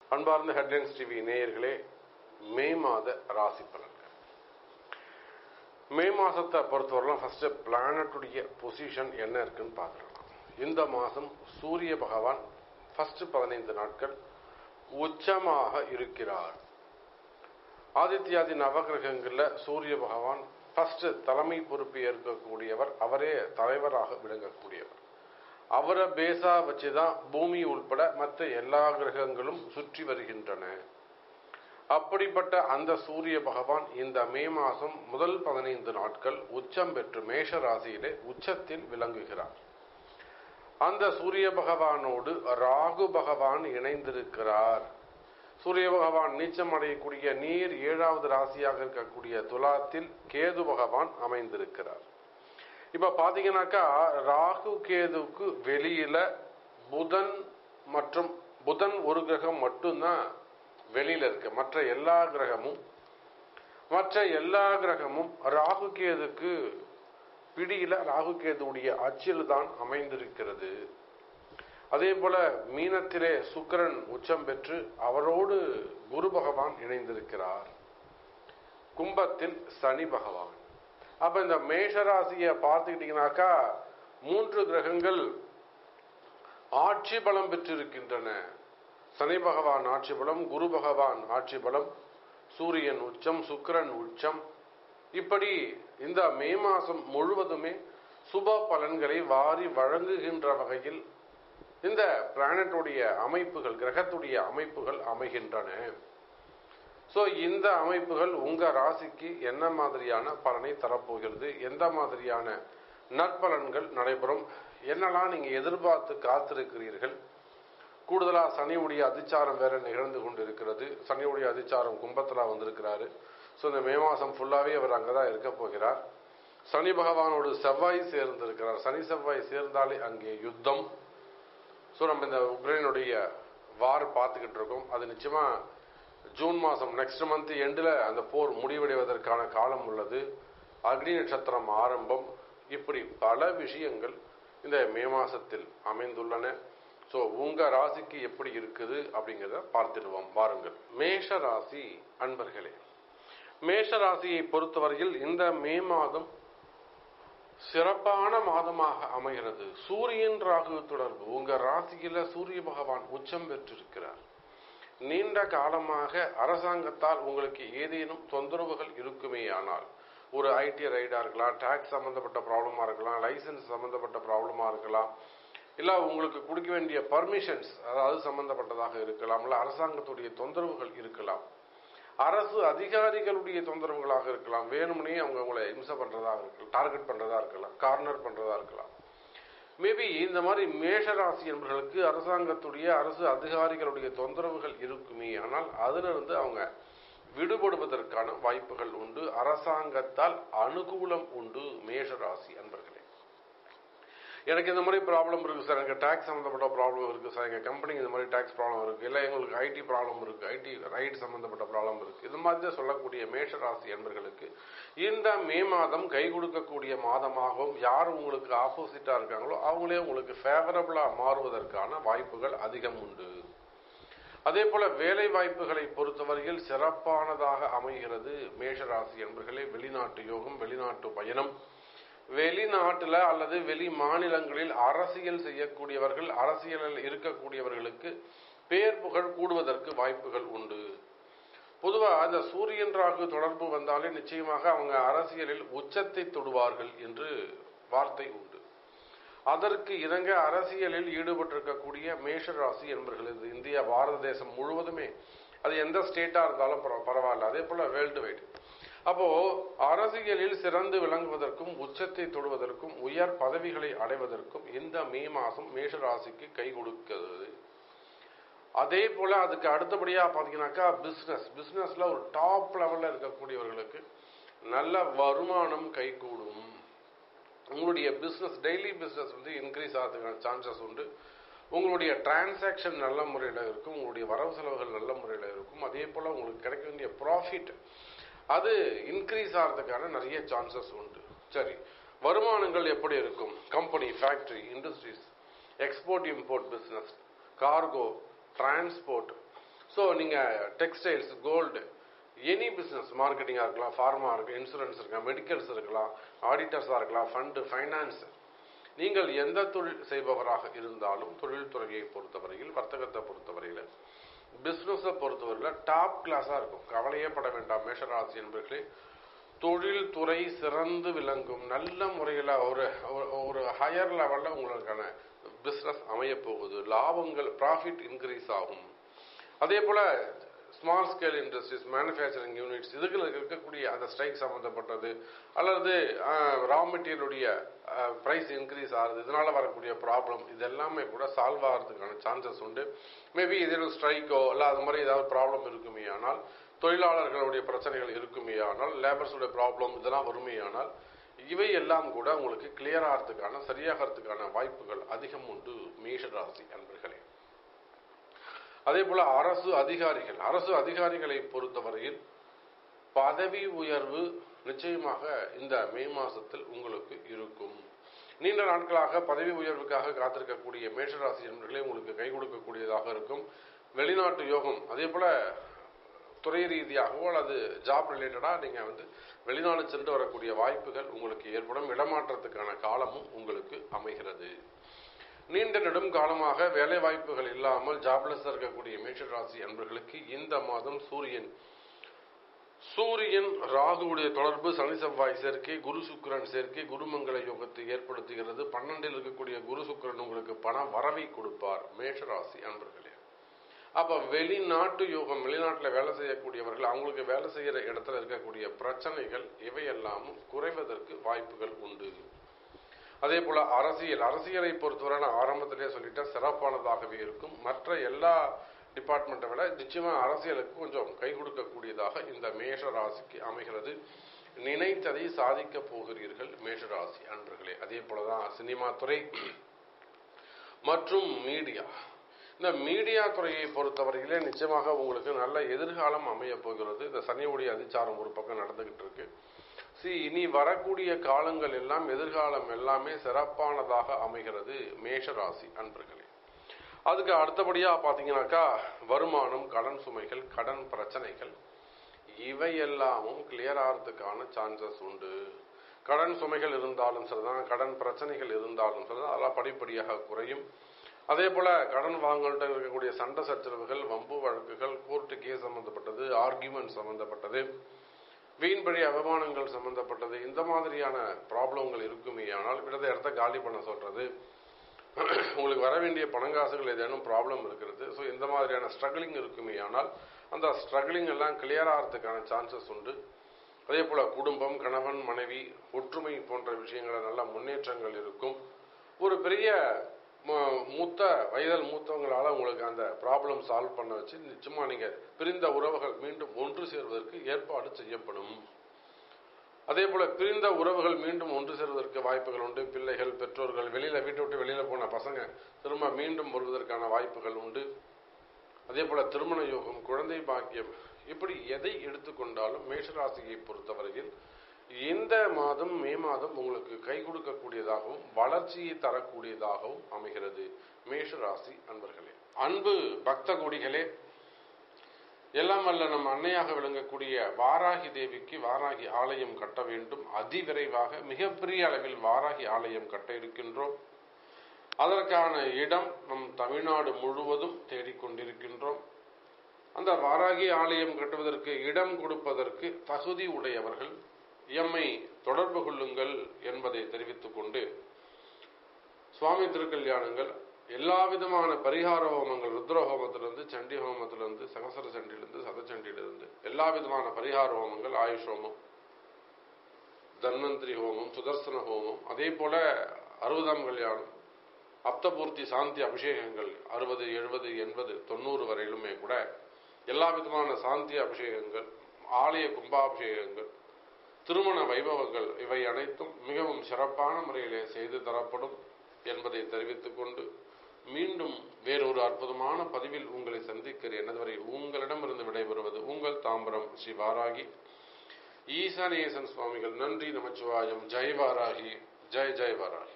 அன்பார்ந்த headlines TV நேயர்களே மே மாத ராசி பலன்கள் மே மாசத்தை பொறுத்தவரைலாம் ஃபர்ஸ்ட் பிளானட்டுடைய பொசிஷன் என்ன இருக்குன்னு பார்த்துடலாம் இந்த மாசம் சூரிய பகவான் ஃபர்ஸ்ட் பதினைந்து நாட்கள் உச்சமாக இருக்கிறார் ஆதித்யாதி நவகிரகங்கள்ல சூரிய பகவான் ஃபர்ஸ்ட் தலைமை பொறுப்பு ஏற்கக்கூடியவர் அவரே தலைவராக விளங்கக்கூடியவர் அவரை பேஸா வச்சுதான் பூமி உள்பட மற்ற எல்லா கிரகங்களும் சுற்றி வருகின்றன அப்படிப்பட்ட அந்த சூரிய பகவான் இந்த மே மாசம் முதல் பதினைந்து நாட்கள் உச்சம் பெற்று மேஷ ராசியிலே உச்சத்தில் விளங்குகிறார் அந்த சூரிய பகவானோடு ராகு பகவான் இணைந்திருக்கிறார் சூரிய பகவான் நீச்சம் அடையக்கூடிய நீர் ஏழாவது ராசியாக இருக்கக்கூடிய துலாத்தில் கேது பகவான் அமைந்திருக்கிறார் இப்ப பாத்தீங்கன்னாக்கா ராகு கேதுவுக்கு வெளியில புதன் மற்றும் புதன் ஒரு கிரகம் மட்டும்தான் வெளியில இருக்கு மற்ற எல்லா கிரகமும் மற்ற எல்லா கிரகமும் ராகு கேதுக்கு பிடியில ராகு கேதுவுடைய அச்சில் தான் அமைந்திருக்கிறது அதே போல மீனத்திலே சுக்கரன் உச்சம் பெற்று அவரோடு குரு பகவான் இணைந்திருக்கிறார் கும்பத்தில் சனி பகவான் அப்ப இந்த மேஷராசியை பார்த்துக்கிட்டீங்கன்னாக்கா மூன்று கிரகங்கள் ஆட்சி பலம் பெற்றிருக்கின்றன சனி பகவான் ஆட்சி பலம் குரு பகவான் ஆட்சி பலம் சூரியன் உச்சம் சுக்கரன் உச்சம் இப்படி இந்த மே மாசம் முழுவதுமே சுப பலன்களை வாரி வழங்குகின்ற வகையில் இந்த பிளானட்டுடைய அமைப்புகள் கிரகத்துடைய அமைப்புகள் அமைகின்றன ஸோ இந்த அமைப்புகள் உங்க ராசிக்கு என்ன மாதிரியான பலனை தரப்போகிறது எந்த மாதிரியான நற்பலன்கள் நடைபெறும் என்னெல்லாம் நீங்க எதிர்பார்த்து காத்திருக்கிறீர்கள் கூடுதலா சனியுடைய அதிச்சாரம் வேற நிகழ்ந்து கொண்டிருக்கிறது சனியுடைய அதிச்சாரம் கும்பத்துல வந்திருக்கிறாரு ஸோ இந்த மே மாசம் ஃபுல்லாவே அவர் அங்கதான் இருக்க போகிறார் சனி பகவானோடு செவ்வாய் சேர்ந்திருக்கிறார் சனி செவ்வாய் சேர்ந்தாலே அங்கே யுத்தம் ஸோ நம்ம இந்த உக்ரைனுடைய வார் பார்த்துக்கிட்டு இருக்கோம் அது நிச்சயமா ஜூன் மாதம் நெக்ஸ்ட் மந்த் எண்டில் அந்த போர் முடிவடைவதற்கான காலம் உள்ளது அக்னி நட்சத்திரம் ஆரம்பம் இப்படி பல விஷயங்கள் இந்த மே மாசத்தில் அமைந்துள்ளன ஸோ உங்க ராசிக்கு எப்படி இருக்குது அப்படிங்கிறத பார்த்துடுவோம் வாருங்கள் மேஷ ராசி அன்பர்களே மேஷ ராசியை பொறுத்தவரையில் இந்த மே மாதம் சிறப்பான மாதமாக அமைகிறது சூரியன் ராகு தொடர்பு உங்க ராசியில சூரிய பகவான் உச்சம் பெற்றிருக்கிறார் நீண்ட காலமாக அரசாங்கத்தால் உங்களுக்கு ஏதேனும் தொந்தரவுகள் இருக்குமே ஆனால் ஒரு ஐடி ரைடா இருக்கலாம் டாக்ஸ் சம்பந்தப்பட்ட ப்ராப்ளமா இருக்கலாம் லைசன்ஸ் சம்பந்தப்பட்ட ப்ராப்ளமா இருக்கலாம் இல்ல உங்களுக்கு கொடுக்க வேண்டிய பர்மிஷன்ஸ் அதாவது சம்பந்தப்பட்டதாக இருக்கலாம் இல்ல அரசாங்கத்துடைய தொந்தரவுகள் இருக்கலாம் அரசு அதிகாரிகளுடைய தொந்தரவுகளாக இருக்கலாம் வேணும்னே அவங்க உங்களை இம்சை பண்றதாக இருக்கலாம் டார்கெட் பண்றதா இருக்கலாம் கார்னர் பண்றதா இருக்கலாம் மேபி இந்த மாதிரி மேஷராசி என்பவர்களுக்கு அரசாங்கத்துடைய அரசு அதிகாரிகளுடைய தொந்தரவுகள் இருக்குமே ஆனால் அதிலிருந்து அவங்க விடுபடுவதற்கான வாய்ப்புகள் உண்டு அரசாங்கத்தால் அனுகூலம் உண்டு மேஷராசி அன்பர்களே எனக்கு இந்த மாதிரி ப்ராப்ளம் இருக்கு சார் எனக்கு டாக்ஸ் சம்மந்தப்பட்ட ப்ராப்ளம் இருக்கு சார் எங்க கம்பெனிக்கு இந்த மாதிரி டாக்ஸ் ப்ராப்ளம் இருக்கு இல்லை எங்களுக்கு ஐடி ப்ராப்ளம் இருக்கு ஐடி ரைட் சம்பந்தப்பட்ட ப்ராப்ளம் இருக்கு இது மாதிரி சொல்லக்கூடிய மேஷராசி என்பர்களுக்கு இந்த மே மாதம் கை கொடுக்கக்கூடிய மாதமாகவும் யார் உங்களுக்கு ஆப்போசிட்டா இருக்காங்களோ அவங்களே உங்களுக்கு ஃபேவரபிளா மாறுவதற்கான வாய்ப்புகள் அதிகம் உண்டு அதே போல வேலை வாய்ப்புகளை பொறுத்தவரையில் சிறப்பானதாக அமைகிறது மேஷராசி என்பர்களே வெளிநாட்டு யோகம் வெளிநாட்டு பயணம் வெளிநாட்டுல அல்லது வெளி மாநிலங்களில் அரசியல் செய்யக்கூடியவர்கள் அரசியலில் இருக்கக்கூடியவர்களுக்கு பேர் புகழ் கூடுவதற்கு வாய்ப்புகள் உண்டு பொதுவா அந்த சூரியன் ராகு தொடர்பு வந்தாலே நிச்சயமாக அவங்க அரசியலில் உச்சத்தை தொடுவார்கள் என்று வார்த்தை உண்டு அதற்கு இணங்க அரசியலில் ஈடுபட்டிருக்கக்கூடிய மேஷ ராசி என்பர்களது இந்தியா பாரத தேசம் முழுவதுமே அது எந்த ஸ்டேட்டா இருந்தாலும் பரவாயில்ல அதே போல வேர்ல்டு வைடு அப்போ அரசியலில் சிறந்து விளங்குவதற்கும் உச்சத்தை தொடுவதற்கும் உயர் பதவிகளை அடைவதற்கும் இந்த மே மாசம் மேஷராசிக்கு கை கொடுக்கிறது அதே போல அதுக்கு அடுத்தபடியா பாத்தீங்கன்னாக்கா பிசினஸ் பிசினஸ்ல ஒரு டாப் லெவல்ல இருக்கக்கூடியவர்களுக்கு நல்ல வருமானம் கைகூடும் உங்களுடைய பிசினஸ் டெய்லி பிசினஸ் வந்து இன்க்ரீஸ் ஆகிறதுக்கான சான்சஸ் உண்டு உங்களுடைய டிரான்சாக்ஷன் நல்ல முறையில் இருக்கும் உங்களுடைய வரவு செலவுகள் நல்ல முறையில் இருக்கும் அதே போல உங்களுக்கு கிடைக்க வேண்டிய ப்ராஃபிட் அது இன்க்ரீஸ் ஆகிறதுக்கான நிறைய சான்சஸ் உண்டு சரி வருமானங்கள் எப்படி இருக்கும் company factory industries export import business cargo transport so நீங்கள் டெக்ஸ்டைல்ஸ் கோல்டு எனி பிஸ்னஸ் மார்க்கெட்டிங்காக இருக்கலாம் ஃபார்மா இருக்கு இன்சூரன்ஸ் இருக்கலாம் மெடிக்கல்ஸ் இருக்கலாம் ஆடிட்டர்ஸாக இருக்கலாம் ஃபண்டு ஃபைனான்ஸ் நீங்கள் எந்த தொழில் செய்பவராக இருந்தாலும் தொழில்துறையை பொறுத்தவரையில் வர்த்தகத்தை பொறுத்தவரையில் பிஸ்னஸை பொறுத்தவரையில் டாப் கிளாஸாக இருக்கும் கவலையே பட வேண்டாம் மேஷராசி என்பர்களே தொழில்துறை சிறந்து விளங்கும் நல்ல முறையில் ஒரு ஒரு ஹையர் லெவலில் உங்களுக்கான பிஸ்னஸ் அமைய போகுது லாபங்கள் ப்ராஃபிட் இன்க்ரீஸ் ஆகும் அதே போல் small scale industries manufacturing units இதுகள் இருக்கக்கூடிய அந்த ஸ்ட்ரைக் சம்மந்தப்பட்டது அல்லது ரா மெட்டீரியலுடைய ப்ரைஸ் இன்க்ரீஸ் ஆகுது இதனால வரக்கூடிய ப்ராப்ளம் இது எல்லாமே கூட சால்வ் ஆகிறதுக்கான சான்சஸ் உண்டு மேபி இதில் ஸ்ட்ரைக்கோ இல்லை அது மாதிரி ஏதாவது ப்ராப்ளம் இருக்குமே ஆனால் தொழிலாளர்களுடைய பிரச்சனைகள் இருக்குமே ஆனால் லேபர்ஸுடைய ப்ராப்ளம் இதெல்லாம் வருமே ஆனால் இவை எல்லாம் கூட உங்களுக்கு கிளியர் ஆகிறதுக்கான சரியாகிறதுக்கான வாய்ப்புகள் அதிகம் உண்டு மேஷராசி அன்பர்களே அதே போல அரசு அதிகாரிகள் அரசு அதிகாரிகளை பொறுத்தவரையில் பதவி உயர்வு நிச்சயமாக இந்த மே மாசத்தில் உங்களுக்கு இருக்கும் நீண்ட நாட்களாக பதவி உயர்வுக்காக காத்திருக்கக்கூடிய மேஷராசி என்பர்களே உங்களுக்கு கை கொடுக்கக்கூடியதாக இருக்கும் வெளிநாட்டு யோகம் அதே போல துறை ரீதியாகவோ அல்லது ஜாப் ரிலேட்டடாக நீங்கள் வந்து வெளிநாடு சென்று வரக்கூடிய வாய்ப்புகள் உங்களுக்கு ஏற்படும் இடமாற்றத்துக்கான காலமும் உங்களுக்கு அமைகிறது நீண்ட நெடும் காலமாக வேலை வாய்ப்புகள் இல்லாமல் ஜாப்லெஸ் இருக்கக்கூடிய மேஷ ராசி அன்பர்களுக்கு இந்த மாதம் சூரியன் சூரியன் ராகுவுடைய தொடர்பு சனி செவ்வாய் சேர்க்கை குரு சுக்கிரன் சேர்க்கை குருமங்கள யோகத்தை ஏற்படுத்துகிறது பன்னெண்டில் இருக்கக்கூடிய குரு சுக்கிரன் உங்களுக்கு பண வரவை கொடுப்பார் மேஷராசி அன்பர்களே அப்ப வெளிநாட்டு யோகம் வெளிநாட்டில் வேலை செய்யக்கூடியவர்கள் அவங்களுக்கு வேலை செய்யற இடத்துல இருக்கக்கூடிய பிரச்சனைகள் இவையெல்லாமும் குறைவதற்கு வாய்ப்புகள் உண்டு அதே போல அரசியல் அரசியலை பொறுத்தவரை நான் ஆரம்பத்திலே சொல்லிட்டேன் சிறப்பானதாகவே இருக்கும் மற்ற எல்லா டிபார்ட்மெண்ட்டை விட நிச்சயமா அரசியலுக்கு கொஞ்சம் கை கொடுக்கக்கூடியதாக இந்த மேஷ ராசிக்கு அமைகிறது நினைத்ததை சாதிக்க போகிறீர்கள் மேஷராசி அன்பர்களே அதே போலதான் சினிமா துறை மற்றும் மீடியா இந்த மீடியா துறையை பொறுத்தவரையிலே நிச்சயமாக உங்களுக்கு நல்ல எதிர்காலம் அமைய போகிறது இந்த சனியுடைய அதிச்சாரம் ஒரு பக்கம் நடந்துகிட்டு இருக்கு சி இனி வரக்கூடிய காலங்கள் எல்லாம் எதிர்காலம் எல்லாமே சிறப்பானதாக அமைகிறது மேஷ ராசி அன்பர்களே அதுக்கு அடுத்தபடியா பாத்தீங்கன்னாக்கா வருமானம் கடன் சுமைகள் கடன் பிரச்சனைகள் இவையெல்லாமும் கிளியர் ஆகிறதுக்கான சான்சஸ் உண்டு கடன் சுமைகள் இருந்தாலும் சரிதான் கடன் பிரச்சனைகள் இருந்தாலும் சரிதான் அதெல்லாம் படிப்படியாக குறையும் அதே போல கடன் வாங்கல்கிட்ட இருக்கக்கூடிய சண்டை சச்சரவுகள் வம்பு வழக்குகள் கோர்ட்டு கேஸ் சம்பந்தப்பட்டது ஆர்கியூமெண்ட் சம்பந்தப்பட்டது வீண்படி அவமானங்கள் சம்பந்தப்பட்டது இந்த மாதிரியான ப்ராப்ளங்கள் இருக்குமே ஆனால் விடத இடத்த காலி பண்ண சொல்றது உங்களுக்கு வர வேண்டிய பணங்காசுகள் ஏதேனும் ப்ராப்ளம் இருக்கிறது ஸோ இந்த மாதிரியான ஸ்ட்ரகிளிங் இருக்குமே ஆனால் அந்த ஸ்ட்ரகிளிங் எல்லாம் கிளியர் ஆகிறதுக்கான சான்சஸ் உண்டு அதே போல குடும்பம் கணவன் மனைவி ஒற்றுமை போன்ற விஷயங்கள நல்ல முன்னேற்றங்கள் இருக்கும் ஒரு பெரிய மூத்த வயதில் மூத்தவங்களால உங்களுக்கு அந்த ப்ராப்ளம் சால்வ் பண்ண வச்சு நிச்சயமா நீங்க பிரிந்த உறவுகள் மீண்டும் ஒன்று சேர்வதற்கு ஏற்பாடு செய்யப்படும் அதே போல பிரிந்த உறவுகள் மீண்டும் ஒன்று சேர்வதற்கு வாய்ப்புகள் உண்டு பிள்ளைகள் பெற்றோர்கள் வெளியில வீட்டை விட்டு வெளியில போன பசங்க திரும்ப மீண்டும் வருவதற்கான வாய்ப்புகள் உண்டு அதே போல திருமண யோகம் குழந்தை பாக்கியம் இப்படி எதை எடுத்துக்கொண்டாலும் மேஷராசியை பொறுத்தவரையில் இந்த மாதம் மே மாதம் உங்களுக்கு கை கொடுக்கக்கூடியதாகவும் வளர்ச்சியை தரக்கூடியதாகவும் அமைகிறது மேஷ ராசி அன்பர்களே அன்பு பக்த கொடிகளே எல்லாம் வல்ல நம் அன்னையாக விளங்கக்கூடிய வாராகி தேவிக்கு வாராகி ஆலயம் கட்ட வேண்டும் அதிவிரைவாக மிகப்பெரிய அளவில் வாராகி ஆலயம் கட்ட இருக்கின்றோம் அதற்கான இடம் நம் தமிழ்நாடு முழுவதும் தேடிக்கொண்டிருக்கின்றோம் அந்த வாராகி ஆலயம் கட்டுவதற்கு இடம் கொடுப்பதற்கு தகுதி உடையவர்கள் எம்மை தொடர்பு கொள்ளுங்கள் என்பதை தெரிவித்துக் கொண்டு சுவாமி திருக்கல்யாணங்கள் எல்லா விதமான பரிகார ஹோமங்கள் ருத்ர ஹோமத்திலிருந்து சண்டி ஹோமத்திலிருந்து சகசர சண்டிலிருந்து சதச்சண்டியிலிருந்து எல்லா விதமான பரிகார ஹோமங்கள் ஆயுஷ் ஹோமம் தன்வந்திரி ஹோமம் சுதர்சன ஹோமம் அதே போல அறுபதாம் கல்யாணம் அப்தபூர்த்தி சாந்தி அபிஷேகங்கள் அறுபது எழுபது எண்பது தொண்ணூறு வரையிலுமே கூட எல்லா விதமான சாந்தி அபிஷேகங்கள் ஆலய கும்பாபிஷேகங்கள் திருமண வைபவங்கள் இவை அனைத்தும் மிகவும் சிறப்பான முறையிலே செய்து தரப்படும் என்பதை தெரிவித்துக் கொண்டு மீண்டும் வேறொரு அற்புதமான பதிவில் உங்களை சந்திக்கிறேன் அதுவரை உங்களிடமிருந்து விடைபெறுவது உங்கள் தாம்பரம் ஸ்ரீ வாராகி ஈசானேசன் சுவாமிகள் நன்றி நமச்சிவாயம் ஜெய் வாராகி ஜெய் ஜெய் வாராகி